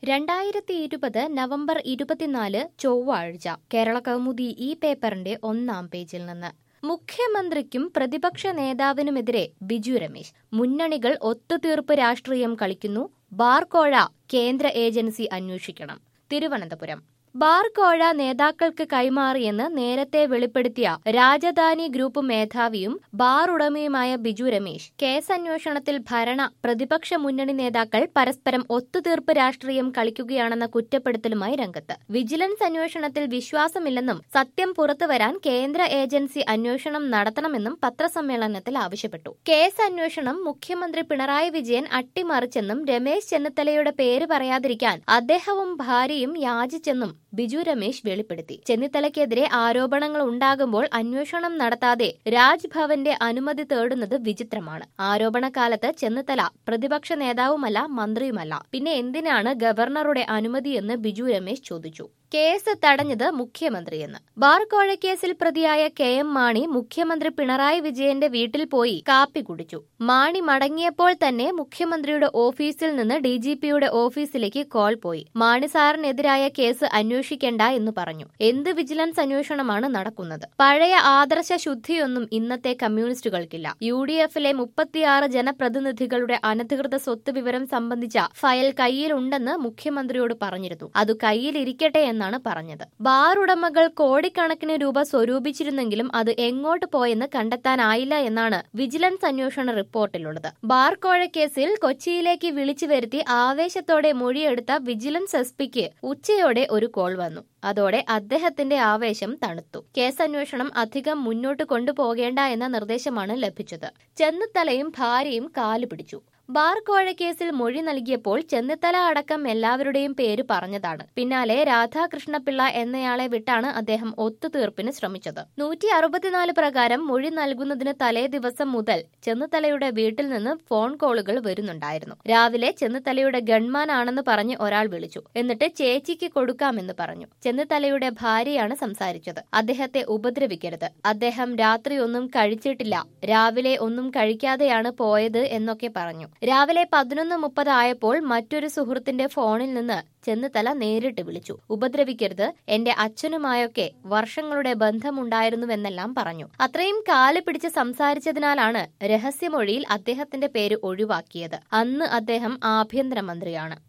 രണ്ടായിരത്തി ഇരുപത് നവംബർ ഇരുപത്തിനാല് ചൊവ്വാഴ്ച കേരള കൗമുദി ഈ പേപ്പറിന്റെ ഒന്നാം പേജിൽ നിന്ന് മുഖ്യമന്ത്രിക്കും പ്രതിപക്ഷ നേതാവിനുമെതിരെ ബിജു രമേശ് മുന്നണികൾ ഒത്തുതീർപ്പ് രാഷ്ട്രീയം കളിക്കുന്നു ബാർകോഴ കേന്ദ്ര ഏജൻസി അന്വേഷിക്കണം തിരുവനന്തപുരം ബാർകോഴ നേതാക്കൾക്ക് കൈമാറിയെന്ന് നേരത്തെ വെളിപ്പെടുത്തിയ രാജധാനി ഗ്രൂപ്പ് മേധാവിയും ബാർ ഉടമയുമായ ബിജു രമേശ് കേസന്വേഷണത്തിൽ ഭരണ പ്രതിപക്ഷ മുന്നണി നേതാക്കൾ പരസ്പരം ഒത്തുതീർപ്പ് രാഷ്ട്രീയം കളിക്കുകയാണെന്ന കുറ്റപ്പെടുത്തലുമായി രംഗത്ത് വിജിലൻസ് അന്വേഷണത്തിൽ വിശ്വാസമില്ലെന്നും സത്യം പുറത്തുവരാൻ കേന്ദ്ര ഏജൻസി അന്വേഷണം നടത്തണമെന്നും പത്രസമ്മേളനത്തിൽ ആവശ്യപ്പെട്ടു കേസ് അന്വേഷണം മുഖ്യമന്ത്രി പിണറായി വിജയൻ അട്ടിമറിച്ചെന്നും രമേശ് ചെന്നിത്തലയുടെ പേര് പറയാതിരിക്കാൻ അദ്ദേഹവും ഭാര്യയും യാചിച്ചെന്നും ബിജു രമേശ് വെളിപ്പെടുത്തി ചെന്നിത്തലയ്ക്കെതിരെ ആരോപണങ്ങൾ ഉണ്ടാകുമ്പോൾ അന്വേഷണം നടത്താതെ രാജ്ഭവന്റെ അനുമതി തേടുന്നത് വിചിത്രമാണ് ആരോപണകാലത്ത് ചെന്നിത്തല പ്രതിപക്ഷ നേതാവുമല്ല മന്ത്രിയുമല്ല പിന്നെ എന്തിനാണ് ഗവർണറുടെ അനുമതിയെന്ന് ബിജു രമേശ് ചോദിച്ചു കേസ് തടഞ്ഞത് മുഖ്യമന്ത്രിയെന്ന് ബാർ കോഴക്കേസിൽ പ്രതിയായ കെ എം മാണി മുഖ്യമന്ത്രി പിണറായി വിജയന്റെ വീട്ടിൽ പോയി കാപ്പി കുടിച്ചു മാണി മടങ്ങിയപ്പോൾ തന്നെ മുഖ്യമന്ത്രിയുടെ ഓഫീസിൽ നിന്ന് ഡി ജി പിയുടെ ഓഫീസിലേക്ക് കോൾ പോയി മാണി സാറിനെതിരായ കേസ് അന്വേഷിക്കേണ്ട എന്ന് പറഞ്ഞു എന്ത് വിജിലൻസ് അന്വേഷണമാണ് നടക്കുന്നത് പഴയ ആദർശ ശുദ്ധിയൊന്നും ഇന്നത്തെ കമ്മ്യൂണിസ്റ്റുകൾക്കില്ല യു ഡി എഫിലെ മുപ്പത്തിയാറ് ജനപ്രതിനിധികളുടെ അനധികൃത സ്വത്ത് വിവരം സംബന്ധിച്ച ഫയൽ കയ്യിലുണ്ടെന്ന് മുഖ്യമന്ത്രിയോട് പറഞ്ഞിരുന്നു അത് കയ്യിലിരിക്കട്ടെ എന്നാണ് പറഞ്ഞത് ബാർ ഉടമകൾ കോടിക്കണക്കിന് രൂപ സ്വരൂപിച്ചിരുന്നെങ്കിലും അത് എങ്ങോട്ട് പോയെന്ന് കണ്ടെത്താനായില്ല എന്നാണ് വിജിലൻസ് അന്വേഷണ റിപ്പോർട്ടിലുള്ളത് ബാർ കോഴക്കേസിൽ കൊച്ചിയിലേക്ക് വിളിച്ചു വരുത്തി ആവേശത്തോടെ മൊഴിയെടുത്ത വിജിലൻസ് എസ് പിക്ക് ഉച്ചയോടെ ഒരു കോൾ വന്നു അതോടെ അദ്ദേഹത്തിന്റെ ആവേശം തണുത്തു കേസന്വേഷണം അധികം മുന്നോട്ട് കൊണ്ടുപോകേണ്ട എന്ന നിർദ്ദേശമാണ് ലഭിച്ചത് ചെന്നിത്തലയും ഭാര്യയും കാലുപിടിച്ചു ബാർ കോഴക്കേസിൽ മൊഴി നൽകിയപ്പോൾ ചെന്നിത്തല അടക്കം എല്ലാവരുടെയും പേര് പറഞ്ഞതാണ് പിന്നാലെ രാധാകൃഷ്ണപിള്ള എന്നയാളെ വിട്ടാണ് അദ്ദേഹം ഒത്തുതീർപ്പിന് ശ്രമിച്ചത് നൂറ്റി അറുപത്തിനാല് പ്രകാരം മൊഴി നൽകുന്നതിന് തലേ ദിവസം മുതൽ ചെന്നിത്തലയുടെ വീട്ടിൽ നിന്ന് ഫോൺ കോളുകൾ വരുന്നുണ്ടായിരുന്നു രാവിലെ ചെന്നിത്തലയുടെ ഗൺമാൻ ആണെന്ന് പറഞ്ഞ് ഒരാൾ വിളിച്ചു എന്നിട്ട് ചേച്ചിക്ക് കൊടുക്കാമെന്ന് പറഞ്ഞു ചെന്നിത്തലയുടെ ഭാര്യയാണ് സംസാരിച്ചത് അദ്ദേഹത്തെ ഉപദ്രവിക്കരുത് അദ്ദേഹം രാത്രി ഒന്നും കഴിച്ചിട്ടില്ല രാവിലെ ഒന്നും കഴിക്കാതെയാണ് പോയത് എന്നൊക്കെ പറഞ്ഞു രാവിലെ പതിനൊന്ന് മുപ്പതായപ്പോൾ മറ്റൊരു സുഹൃത്തിന്റെ ഫോണിൽ നിന്ന് ചെന്നിത്തല നേരിട്ട് വിളിച്ചു ഉപദ്രവിക്കരുത് എന്റെ അച്ഛനുമായൊക്കെ വർഷങ്ങളുടെ ബന്ധമുണ്ടായിരുന്നുവെന്നെല്ലാം പറഞ്ഞു അത്രയും കാല് പിടിച്ച് സംസാരിച്ചതിനാലാണ് രഹസ്യമൊഴിയിൽ അദ്ദേഹത്തിന്റെ പേര് ഒഴിവാക്കിയത് അന്ന് അദ്ദേഹം ആഭ്യന്തരമന്ത്രിയാണ്